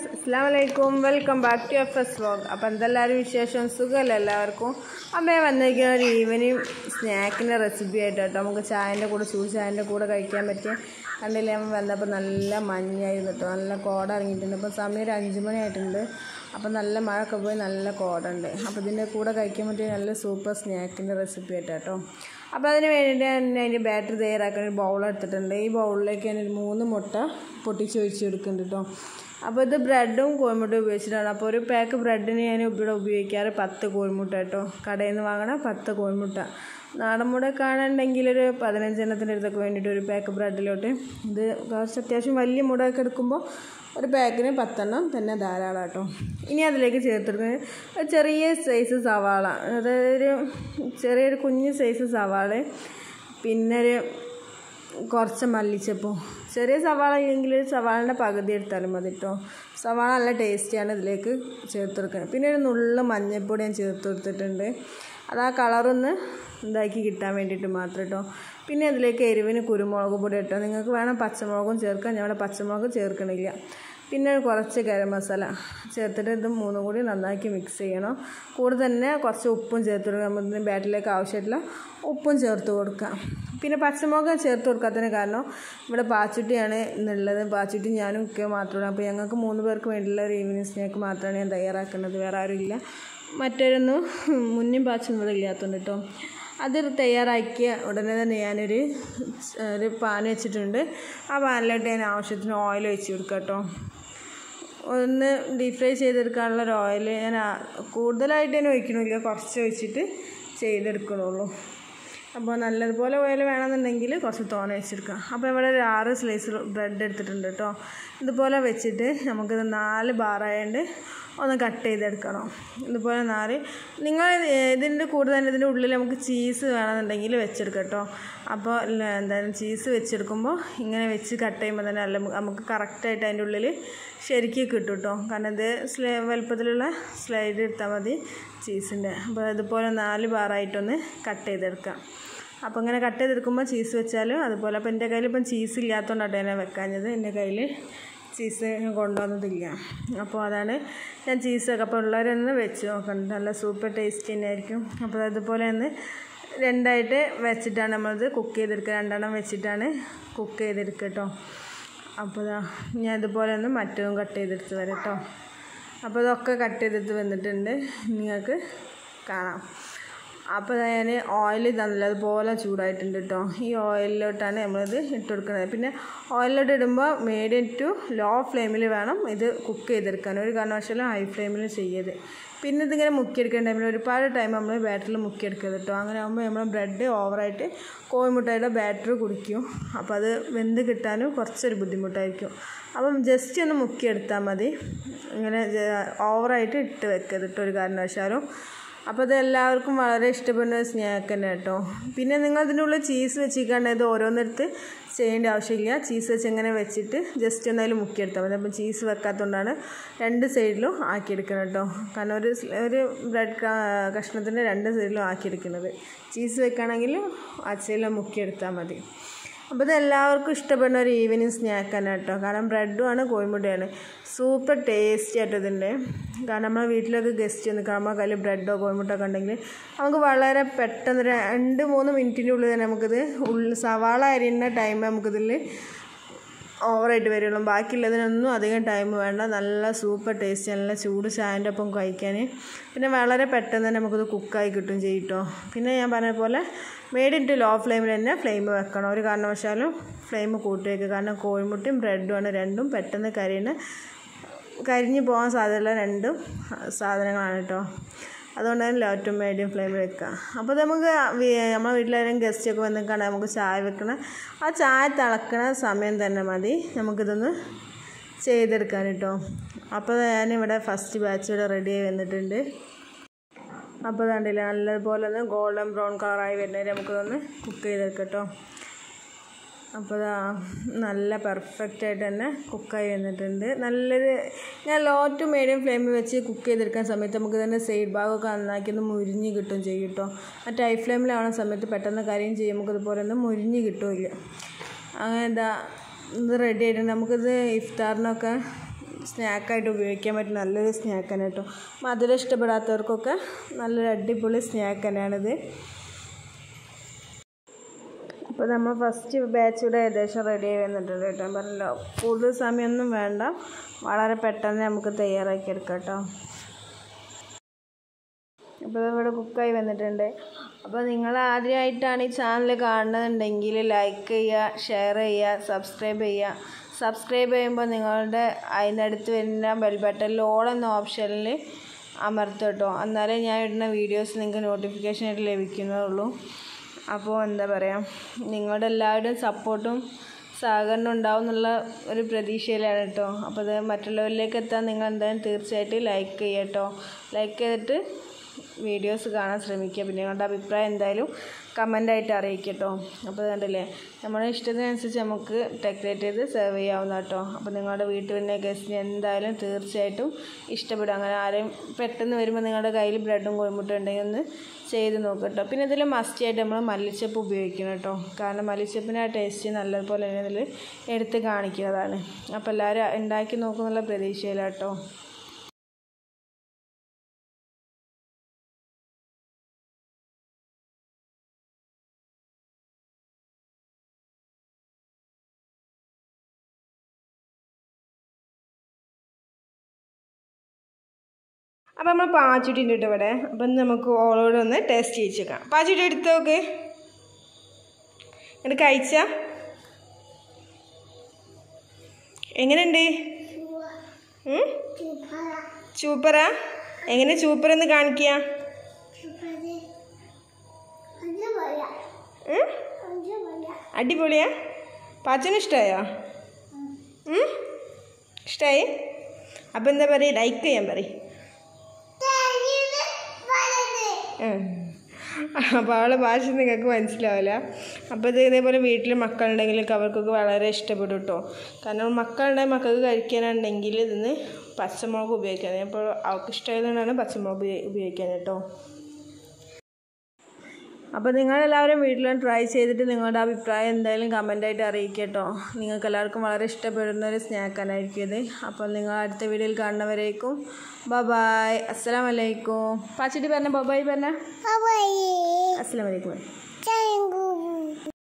Friends അസ്സാം വലൈക്കും welcome back to F S vlog അപ്പം എന്തെല്ലാവരും വിശേഷം സുഖമല്ല എല്ലാവർക്കും അമ്മയെ വന്നിരിക്കുന്ന ഒരു ഈവനിങ് സ്നാക്കിൻ്റെ റെസിപ്പി ആയിട്ട് കേട്ടോ നമുക്ക് ചായൻ്റെ കൂടെ ചൂട് ചായൻ്റെ കൂടെ കഴിക്കാൻ പറ്റിയ കണ്ടില്ലേ അമ്മ വന്നപ്പോൾ നല്ല മഞ്ഞായിരുന്നു കേട്ടോ നല്ല കോട ഇറങ്ങിയിട്ടുണ്ട് അപ്പോൾ സമയം ഒരു അഞ്ച് മണി ആയിട്ടുണ്ട് അപ്പോൾ നല്ല മഴയൊക്കെ പോയി നല്ല കോടുണ്ട് അപ്പോൾ ഇതിൻ്റെ കൂടെ കഴിക്കാൻ പറ്റിയ നല്ല സൂപ്പർ സ്നാക്കിൻ്റെ റെസിപ്പി ആയിട്ട് കേട്ടോ അപ്പോൾ അതിന് വേണ്ടിയിട്ട് ഞാൻ അതിൻ്റെ ബാറ്ററി തയ്യാറാക്കാൻ ഒരു ബൗൾ എടുത്തിട്ടുണ്ട് ഈ ബൗളിലേക്ക് ഞാൻ ഒരു മൂന്ന് മുട്ട പൊട്ടിച്ച് ഒഴിച്ച് എടുക്കുന്നുണ്ട് കേട്ടോ അപ്പോൾ ഇത് ബ്രെഡും കോഴിമുട്ടയും ഉപയോഗിച്ചിട്ടാണ് അപ്പോൾ ഒരു പാക്ക് ബ്രെഡിന് ഞാൻ ഇവിടെ ഉപയോഗിക്കാറ് പത്ത് കോഴിമുട്ട കേട്ടോ കടയിൽ നിന്ന് വാങ്ങണ പത്ത് കോഴിമുട്ട നാടൻ മുട കാണുന്നുണ്ടെങ്കിൽ ഒരു പതിനഞ്ചെണ്ണത്തിൻ്റെ അടുത്തൊക്കെ വേണ്ടിയിട്ട് ഒരു പാക്ക് ബ്രെഡിലോട്ട് ഇത് കുറച്ച് അത്യാവശ്യം വലിയ മുടയൊക്കെ എടുക്കുമ്പോൾ ഒരു പാക്കിന് പത്തെണ്ണം തന്നെ ധാരാളം കേട്ടോ ഇനി അതിലേക്ക് ചേർത്തെടുക്കുന്നത് ഒരു ചെറിയ സൈസ് സവാള അതായത് ഒരു ചെറിയൊരു കുഞ്ഞ് സൈസ് സവാള പിന്നെ ഒരു കുറച്ച് മല്ലിച്ചപ്പൂ ചെറിയ സവാള ഇല്ലെങ്കിൽ സവാളിൻ്റെ പകുതി എടുത്താലും മതി കേട്ടോ സവാള നല്ല ടേസ്റ്റിയാണ് ഇതിലേക്ക് ചേർത്ത് കൊടുക്കുന്നത് പിന്നെ ഒരു നുള്ള മഞ്ഞൾപ്പൊടി ഞാൻ ചേർത്ത് കൊടുത്തിട്ടുണ്ട് അത് ആ കളറൊന്ന് ഇതാക്കി കിട്ടാൻ വേണ്ടിയിട്ട് മാത്രം കേട്ടോ പിന്നെ അതിലേക്ക് എരിവിന് കുരുമുളക് പൊടി ഇട്ടോ നിങ്ങൾക്ക് വേണം പച്ചമുളകും ചേർക്കാം ഞങ്ങളുടെ പച്ചമുളക് ചേർക്കണില്ല പിന്നെ കുറച്ച് ഗരം മസാല ചേർത്തിട്ട് ഇത് മൂന്നും കൂടി നന്നാക്കി മിക്സ് ചെയ്യണം കൂടെ തന്നെ കുറച്ച് ഉപ്പും ചേർത്ത് കൊടുക്കുക നമ്മൾ ബാറ്റിലേക്ക് ആവശ്യമായിട്ടുള്ള ഉപ്പും ചേർത്ത് കൊടുക്കുക പിന്നെ പച്ചമുളക് ചേർത്ത് കൊടുക്കാത്തതിന് കാരണം ഇവിടെ പാച്ചുട്ടിയാണ് എന്നുള്ളത് പാച്ചുട്ടി ഞാനും ഒക്കെ മാത്രമാണ് അപ്പോൾ ഞങ്ങൾക്ക് മൂന്ന് പേർക്ക് വേണ്ടിയുള്ള ഒരു ഈവനിങ് സ്നാക്ക് മാത്രമാണ് ഞാൻ തയ്യാറാക്കുന്നത് വേറെ ആരും ഇല്ല മറ്റൊരൊന്നും മുന്നും പാച്ചൊന്നും ഇവിടെ ഇല്ലാത്തതുകൊണ്ട് കേട്ടോ അത് തയ്യാറാക്കിയ ഉടനെ തന്നെ ഞാനൊരു ഒരു പാൻ വെച്ചിട്ടുണ്ട് ആ പാനിലോട്ട് ഞാൻ ആവശ്യത്തിന് ഓയിൽ ഒഴിച്ച് കൊടുക്കാം കേട്ടോ ഒന്ന് ഡീപ് ഫ്രൈ ചെയ്തെടുക്കാനുള്ള ഒരു ഓയിൽ ഞാൻ കൂടുതലായിട്ട് തന്നെ ഒഴിക്കണില്ല കുറച്ച് ഒഴിച്ചിട്ട് ചെയ്തെടുക്കണുള്ളൂ അപ്പോൾ നല്ലതുപോലെ ഓയിൽ വേണമെന്നുണ്ടെങ്കിൽ കുറച്ച് തോന വെച്ചെടുക്കാം അപ്പോൾ ഇവിടെ ഒരു ആറ് സ്ലൈസ് ബ്രെഡ് എടുത്തിട്ടുണ്ട് കേട്ടോ ഇതുപോലെ വെച്ചിട്ട് നമുക്കിത് നാല് ബാറായതുകൊണ്ട് ഒന്ന് കട്ട് ചെയ്തെടുക്കണം ഇതുപോലെ നാല് നിങ്ങൾ ഇതിൻ്റെ കൂടെ തന്നെ ഇതിൻ്റെ ഉള്ളിൽ നമുക്ക് ചീസ് വേണമെന്നുണ്ടെങ്കിൽ വെച്ചെടുക്കാം കേട്ടോ അപ്പോൾ എന്തായാലും ചീസ് വെച്ചെടുക്കുമ്പോൾ ഇങ്ങനെ വെച്ച് കട്ട് ചെയ്യുമ്പോൾ തന്നെ അല്ല നമുക്ക് കറക്റ്റായിട്ട് അതിൻ്റെ ഉള്ളിൽ ശരിക്കും കിട്ടും കേട്ടോ കാരണം ഇത് സ്ലൈ വലുപ്പത്തിലുള്ള സ്ലൈഡ് എടുത്താൽ മതി ചീസിൻ്റെ അപ്പോൾ അതുപോലെ നാല് ബാറായിട്ടൊന്ന് കട്ട് ചെയ്തെടുക്കാം അപ്പോൾ ഇങ്ങനെ കട്ട് ചെയ്തെടുക്കുമ്പോൾ ചീസ് വെച്ചാലും അതുപോലെ അപ്പോൾ എൻ്റെ കയ്യിൽ ഇപ്പം ചീസ് ഇല്ലാത്തതുകൊണ്ടാണ് ഞാൻ വെക്കാഞ്ഞത് എൻ്റെ കയ്യിൽ ചീസ് കൊണ്ടുവന്നതില്ല അപ്പോൾ അതാണ് ഞാൻ ചീസൊക്കെ അപ്പോൾ ഉള്ളവരൊന്ന് വെച്ച് നോക്കണം നല്ല സൂപ്പർ ടേസ്റ്റ് തന്നെയായിരിക്കും അപ്പോൾ അതുപോലെ ഒന്ന് രണ്ടായിട്ട് വെച്ചിട്ടാണ് നമ്മളത് കുക്ക് ചെയ്തെടുക്കുക രണ്ടെണ്ണം വെച്ചിട്ടാണ് കുക്ക് ചെയ്തെടുക്കുക കേട്ടോ അപ്പോൾ ഞാൻ ഇതുപോലെ ഒന്ന് മറ്റതും കട്ട് ചെയ്തെടുത്ത് വരാം കേട്ടോ അപ്പോൾ ഇതൊക്കെ കട്ട് ചെയ്തെടുത്ത് വന്നിട്ടുണ്ട് നിങ്ങൾക്ക് കാണാം അപ്പോൾ ഞാൻ ഓയിൽ നല്ലതുപോലെ ചൂടായിട്ടുണ്ട് കേട്ടോ ഈ ഓയിലിലോട്ടാണ് നമ്മളിത് ഇട്ട് കൊടുക്കുന്നത് പിന്നെ ഓയിലിലോട്ട് ഇടുമ്പോൾ മീഡിയം ടു ലോ ഫ്ലെയിമിൽ വേണം ഇത് കുക്ക് ചെയ്തെടുക്കാൻ ഒരു കാരണവശാലും ഹൈ ഫ്ലെയിമിൽ ചെയ്യരുത് പിന്നെ ഇതിങ്ങനെ മുക്കിയെടുക്കേണ്ട ടൈമിൽ ഒരുപാട് ടൈം നമ്മൾ ബാറ്ററിൽ മുക്കിയെടുക്കരുത് കേട്ടോ അങ്ങനെ ആകുമ്പോൾ നമ്മൾ ബ്രെഡ് ഓവറായിട്ട് കോഴിമുട്ടയുടെ ബാറ്റർ കുടിക്കും അപ്പോൾ അത് വെന്ത് കിട്ടാനും കുറച്ചൊരു ബുദ്ധിമുട്ടായിരിക്കും അപ്പം ജസ്റ്റ് ഒന്ന് മുക്കിയെടുത്താൽ മതി ഇങ്ങനെ ഓവറായിട്ട് ഇട്ട് വെക്കരുത് കേട്ടോ ഒരു കാരണവശാലും അപ്പോൾ ഇത് എല്ലാവർക്കും വളരെ ഇഷ്ടപ്പെടുന്ന സ്നാക്ക് തന്നെ കേട്ടോ പിന്നെ നിങ്ങൾ ഇതിൻ്റെ ഉള്ളിൽ ചീസ് വെച്ചിരിക്കാണ്ട് ഇത് ഓരോന്നെടുത്ത് ചെയ്യേണ്ട ആവശ്യമില്ല ചീസ് വെച്ച് ഇങ്ങനെ വെച്ചിട്ട് ജസ്റ്റ് ഒന്നായാലും മുക്കിയെടുത്താൽ മതി അപ്പം ചീസ് വെക്കാത്തതുകൊണ്ടാണ് രണ്ട് സൈഡിലും ആക്കിയെടുക്കണം കേട്ടോ കാരണം ഒരു ഒരു ബ്രെഡ് കഷ്ണത്തിൻ്റെ രണ്ട് സൈഡിലും ആക്കിയെടുക്കുന്നത് ചീസ് വെക്കുകയാണെങ്കിൽ അച്ചയിലും മുക്കിയെടുത്താൽ മതി അപ്പോൾ ഇത് എല്ലാവർക്കും ഇഷ്ടപ്പെടുന്ന ഒരു ഈവനിങ് സ്നാക്ക് തന്നെ കേട്ടോ കാരണം ബ്രെഡുമാണ് കോഴിമുട്ടയാണ് സൂപ്പർ ടേസ്റ്റി ആയിട്ട് ഇതിൻ്റെ കാരണം നമ്മളെ വീട്ടിലൊക്കെ ഗസ്റ്റ് വന്ന് നമ്മുടെ കയ്യിൽ ബ്രെഡോ കോഴിമുട്ടോ ഒക്കെ ഉണ്ടെങ്കിൽ നമുക്ക് വളരെ പെട്ടെന്ന് രണ്ട് മൂന്ന് മിനിറ്റിൻ്റെ ഉള്ളിൽ തന്നെ നമുക്കിത് ഉള്ളിൽ സവാള അരിയുന്ന ടൈം നമുക്കിതിൽ ഓവറായിട്ട് വരുള്ളൂ ബാക്കിയുള്ളതിനൊന്നും അധികം ടൈം വേണ്ട നല്ല സൂപ്പർ ടേസ്റ്റ് നല്ല ചൂട് ചായൻ്റെ ഒപ്പം കഴിക്കാൻ പിന്നെ വളരെ പെട്ടെന്ന് തന്നെ നമുക്കിത് കുക്കായി കിട്ടും ചെയ്യും കേട്ടോ പിന്നെ ഞാൻ പറഞ്ഞ പോലെ മേഡ് ഇൻ ടു ലോ ഫ്ലെയിമിൽ തന്നെ ഫ്ലെയിം വെക്കണം ഒരു കാരണവശാലും ഫ്ലെയിം കൂട്ടി വയ്ക്കുക കാരണം കോഴിമുട്ടയും ബ്രെഡുമാണ് രണ്ടും പെട്ടെന്ന് കരിയുന്ന കരിഞ്ഞു പോകാൻ സാധ്യതയുള്ള രണ്ടും സാധനങ്ങളാണ് കേട്ടോ അതുകൊണ്ട് തന്നെ ലോ ടു മീഡിയം ഫ്ലെയിമിൽ വെക്കുക അപ്പോൾ നമുക്ക് നമ്മളെ വീട്ടിലായാലും ഗസ്റ്റൊക്കെ വന്നിട്ടാണ് നമുക്ക് ചായ വെക്കണം ആ ചായ തിളക്കണ സമയം തന്നെ മതി നമുക്കിതൊന്ന് ചെയ്തെടുക്കാൻ കേട്ടോ അപ്പോൾ ഞാനിവിടെ ഫസ്റ്റ് ബാച്ച് ഇവിടെ റെഡി ആയി വന്നിട്ടുണ്ട് അപ്പോൾ കണ്ടില്ല നല്ലതുപോലെ ഒന്ന് ഗോൾഡൻ ബ്രൗൺ കളറായി വരുന്നവരെ നമുക്കിതൊന്ന് കുക്ക് ചെയ്തെടുക്കാം കേട്ടോ അപ്പോൾ നല്ല പെർഫെക്റ്റ് ആയിട്ട് തന്നെ കുക്കായി വന്നിട്ടുണ്ട് നല്ലൊരു ഞാൻ ലോ ടു മീഡിയം ഫ്ലെയിമിൽ വെച്ച് കുക്ക് ചെയ്തെടുക്കുന്ന സമയത്ത് നമുക്ക് തന്നെ സൈഡ് ഭാഗമൊക്കെ നന്നാക്കി ഒന്ന് മുരിഞ്ഞ് കിട്ടും ചെയ്യും കേട്ടോ മറ്റേ ഹൈ ഫ്ലെയിമിലാവുന്ന സമയത്ത് പെട്ടെന്ന് കരിയും ചെയ്യും നമുക്ക് ഇതുപോലെ ഒന്ന് മുരിഞ്ഞ് കിട്ടുമില്ല അങ്ങനെ ഇതാ ഇത് റെഡി ആയിട്ടുണ്ട് നമുക്കിത് ഇഫ്താറിനൊക്കെ സ്നാക്കായിട്ട് ഉപയോഗിക്കാൻ പറ്റും നല്ലൊരു സ്നാക്ക് തന്നെ കേട്ടോ മധുരം ഇഷ്ടപ്പെടാത്തവർക്കൊക്കെ നല്ലൊരു അടിപൊളി സ്നാക്ക് തന്നെയാണിത് അപ്പോൾ നമ്മൾ ഫസ്റ്റ് ബാച്ച് ഇവിടെ ഏകദേശം റെഡി ആയി വന്നിട്ടുണ്ട് കേട്ടോ ഞാൻ പറഞ്ഞല്ലോ കൂടുതൽ സമയമൊന്നും വേണ്ട വളരെ പെട്ടെന്ന് നമുക്ക് തയ്യാറാക്കി എടുക്കാം കേട്ടോ അപ്പോൾ ഇവിടെ കുക്കായി വന്നിട്ടുണ്ട് അപ്പോൾ നിങ്ങൾ ആദ്യമായിട്ടാണ് ഈ ചാനൽ കാണുന്നുണ്ടെങ്കിൽ ലൈക്ക് ചെയ്യുക ഷെയർ ചെയ്യുക സബ്സ്ക്രൈബ് ചെയ്യുക സബ്സ്ക്രൈബ് ചെയ്യുമ്പോൾ നിങ്ങളുടെ അതിനടുത്ത് വരുന്ന ബെൽ ബട്ടണിൽ ഓൾ എന്ന ഓപ്ഷനിൽ അമർത്തും കേട്ടോ എന്നാലേ ഞാൻ ഇടുന്ന വീഡിയോസ് നിങ്ങൾക്ക് നോട്ടിഫിക്കേഷൻ ആയിട്ട് ലഭിക്കുന്നതുള്ളൂ അപ്പോൾ എന്താ പറയുക നിങ്ങളുടെ എല്ലാവരുടെയും സപ്പോർട്ടും സഹകരണം ഉണ്ടാവും എന്നുള്ള ഒരു പ്രതീക്ഷയിലാണ് കേട്ടോ അപ്പോൾ അത് മറ്റുള്ളവരിലേക്ക് എത്താൻ നിങ്ങൾ എന്തായാലും തീർച്ചയായിട്ടും ലൈക്ക് ചെയ്യുക കേട്ടോ ലൈക്ക് ചെയ്തിട്ട് വീഡിയോസ് കാണാൻ ശ്രമിക്കുക പിന്നെ നിങ്ങളുടെ അഭിപ്രായം എന്തായാലും കമൻ്റായിട്ട് അറിയിക്കുക കേട്ടോ അപ്പോൾ കണ്ടില്ലേ നമ്മുടെ ഇഷ്ടത്തിനനുസരിച്ച് നമുക്ക് ഡെക്കറേറ്റ് ചെയ്ത് സെർവ് ചെയ്യാവുന്ന കേട്ടോ അപ്പോൾ നിങ്ങളുടെ വീട്ടിൽ വരുന്ന ഗസ്റ്റിന് എന്തായാലും തീർച്ചയായിട്ടും ഇഷ്ടപ്പെടും അങ്ങനെ ആരെയും പെട്ടെന്ന് വരുമ്പോൾ നിങ്ങളുടെ കയ്യിൽ ബ്രെഡും കോഴിമുട്ടും ഉണ്ടെങ്കിൽ ഒന്ന് ചെയ്ത് നോക്കുക കേട്ടോ പിന്നെ ഇതിൽ മസ്റ്റായിട്ട് നമ്മൾ മല്ലിച്ചപ്പ് ഉപയോഗിക്കണം കേട്ടോ കാരണം മല്ലിച്ചപ്പിന് ആ ടേസ്റ്റ് നല്ലതുപോലെ തന്നെ ഇതിൽ എടുത്ത് കാണിക്കുന്നതാണ് അപ്പോൾ എല്ലാവരും ഉണ്ടാക്കി നോക്കുന്നുള്ള പ്രതീക്ഷയിലാട്ടോ അപ്പം നമ്മൾ പാച്ചുട്ടി ഉണ്ട് കേട്ടോ ഇവിടെ അപ്പം നമുക്ക് ഓളോട് ഒന്ന് ടേസ്റ്റ് ചെയ്യിച്ചേക്കാം പാച്ചുട്ടി എടുത്ത് നോക്ക് എന്നിട്ട് കഴിച്ച എങ്ങനെയുണ്ട് ഉം? സൂപ്പറാ എങ്ങനെ സൂപ്പർ എന്ന് കാണിക്കുക ഉം? അടിപൊളിയാ പാച്ചന് ഇഷ്ടമായോ ഇഷ്ടമായി അപ്പം എന്താ പറയുക ലൈക്ക് ചെയ്യാൻ പറയും അപ്പോൾ അവളെ ഭാഷ നിങ്ങൾക്ക് മനസ്സിലാവില്ല അപ്പോൾ ഇത് ഇതേപോലെ വീട്ടിൽ മക്കളുണ്ടെങ്കിലൊക്കെ അവർക്കൊക്കെ വളരെ ഇഷ്ടപ്പെടും കേട്ടോ കാരണം മക്കളുടെ മക്കൾക്ക് കഴിക്കാനുണ്ടെങ്കിൽ ഇതിന് പച്ചമുളക് ഉപയോഗിക്കാൻ അപ്പോൾ അവൾക്ക് ഇഷ്ടമായതുകൊണ്ടാണ് പച്ചമുളക് ഉപയോ- ഉപയോഗിക്കാൻ കേട്ടോ അപ്പോൾ നിങ്ങളെല്ലാവരും വീട്ടിലും ട്രൈ ചെയ്തിട്ട് നിങ്ങളുടെ അഭിപ്രായം എന്തായാലും കമൻ്റായിട്ട് അറിയിക്കുക കേട്ടോ നിങ്ങൾക്ക് എല്ലാവർക്കും വളരെ ഇഷ്ടപ്പെടുന്ന ഒരു സ്നാക്കാനായിരിക്കും ഇത് അപ്പോൾ നിങ്ങൾ അടുത്ത വീഡിയോയിൽ കാണുന്നവരേക്കും ബ ബായ് അസ്സലാം വലൈക്കും പാച്ചിട്ട് പറഞ്ഞ ബൊബായ് പറഞ്ഞ അസ്സലാം വലൈക്കും Triangle.